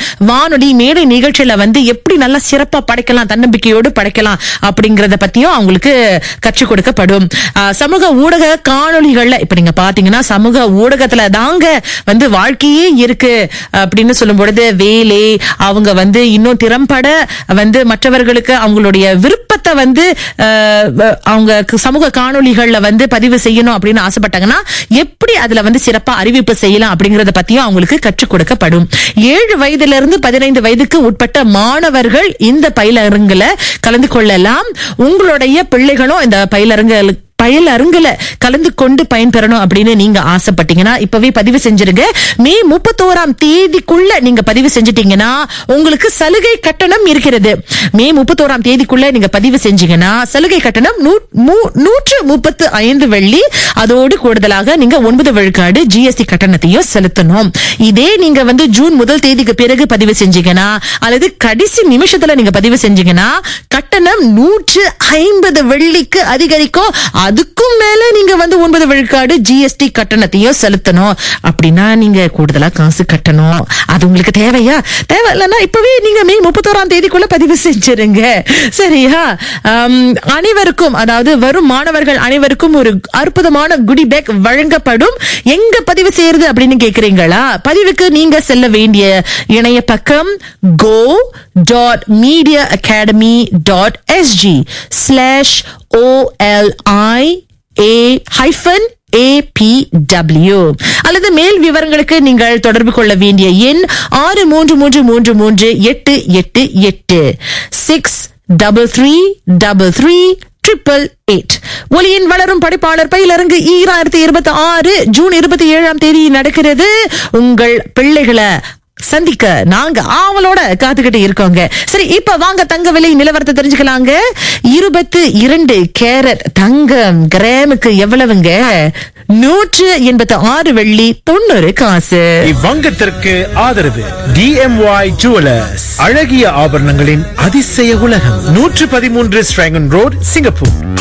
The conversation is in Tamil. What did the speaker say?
வானொலி மேடை நிகழ்ச்சியில வந்து எப்படி நல்லா சிறப்பா படைக்கலாம் தன்னம்பிக்கையோடு படைக்கலாம் அப்படிங்கறத பத்தியும் அவங்களுக்கு கற்றுக் கொடுக்கப்படும் ஆஹ் சமூக ஊடக காணொளிகள்ல இப்ப நீங்க பாத்தீங்கன்னா சமூக ஊடகத்துல தாங்க வந்து வாழ்க்கையே இருக்கு அப்படின்னு சொல்லும் பொழுது வேலை அவங்க வந்து இன்னும் திறம்பட வந்து மற்றவர்களுக்கு அவங்களுடைய விருப்பத்தை வந்து ஆஹ் வ- அவங்க க- சமூக காணொளிகள்ல வந்து பதிவு செய்யணும் அப்படின்னு ஆசைப்பட்டாங்கன்னா எப்படி அதுல வந்து சிறப்பா அறிவிப்பு செய்யலாம் அப்படிங்கறத பத்தியும் அவங்களுக்கு கற்றுக் கொடுக்கப்படும் ஏழு வயதுல இருந்து பதினைந்து வயதுக்கு உட்பட்ட மாணவர்கள் இந்த பயிலரங்குல கலந்து கொள்ளலாம் உங்களுடைய பிள்ளைகளும் இந்த பயிலரங்குகளுக்கு பயிலரங்குல கலந்து கொண்டு பயன்பெறணும் அப்படின்னு நீங்க ஆசைப்பட்டீங்கன்னா இப்பவே பதிவு செஞ்சிருங்க மே முப்பத்தோராம் தேதிக்குள்ள நீங்க பதிவு செஞ்சிட்டீங்கன்னா உங்களுக்கு சலுகை கட்டணம் இருக்கிறது மே முப்பத்தோராம் தேதிக்குள்ள நீங்க பதிவு செஞ்சீங்கன்னா சலுகை கட்டணம் நூ- மூ- நூற்று முப்பத்து ஐந்து வெள்ளி அதோடு கூடுதலாக நீங்க ஒன்பது விழுக்காடு ஜிஎஸ்டி கட்டணத்தையும் செலுத்தணும் இதே நீங்க வந்து ஜூன் முதல் தேதிக்கு பிறகு பதிவு செஞ்சீங்கன்னா அல்லது கடைசி நிமிஷத்துல நீங்க பதிவு செஞ்சீங்கன்னா கட்டணம் நூற்று ஐம்பது வெள்ளிக்கு அதிகரிக்கும் அதுக்கும் மேல நீங்க வந்து ஒன்பது விழுக்காடு ஜிஎஸ்டி கட்டணத்தையும் செலுத்தணும் அப்படின்னா நீங்க கூடுதலா காசு கட்டணும் அது உங்களுக்கு தேவையா தேவை இல்லைன்னா இப்பவே நீங்க மே முப்பத்தோராம் தேதிக்குள்ள பதிவு செஞ்சிருங்க சரியா ஆம், அனைவருக்கும் அதாவது வரும் மாணவர்கள் அனைவருக்கும் ஒரு அற்புதமான குடி பேக் வழங்கப்படும் எங்க பதிவு செய்யறது அப்படின்னு கேக்குறீங்களா பதிவுக்கு நீங்க செல்ல வேண்டிய இணைய பக்கம் go dot media academy dot SG slash OLI A hyphen ABW அல்லது மேல் விவரங்களுக்கு நீங்கள் தொடர்பு கொள்ள வேண்டிய எண் ஆறு மூன்று மூன்று மூன்று மூன்று எட்டு எட்டு எட்டு six double three double three triple eight ஒலியின் வளரும் படைப்பாளர் பயிலரங்கு ஈராயிரத்தி இருபத்தி ஆறு ஜூன் இருபத்தி ஏழாம் தேதி நடக்கிறது உங்கள் பிள்ளைகளை சந்திக்க நாங்க ஆவலோட காத்துக்கிட்டு இருக்கோங்க சரி இப்ப வாங்க தங்க விலை நிலவரத்தை தெரிஞ்சுக்கலாங்க இருபத்து இரண்டு கேரட் தங்கம் கிராமுக்கு எவ்வளவுங்க நூற்று எண்பத்தி ஆறு வெள்ளி தொண்ணூறு காசு இவ்வங்கத்திற்கு ஆதரவு டிஎம்ஒய் ஜுவலர்ஸ் அழகிய ஆபரணங்களின் அதிசய உலகம் நூற்று பதிமூன்று ஸ்ட்ராங்கன் ரோட் சிங்கப்பூர்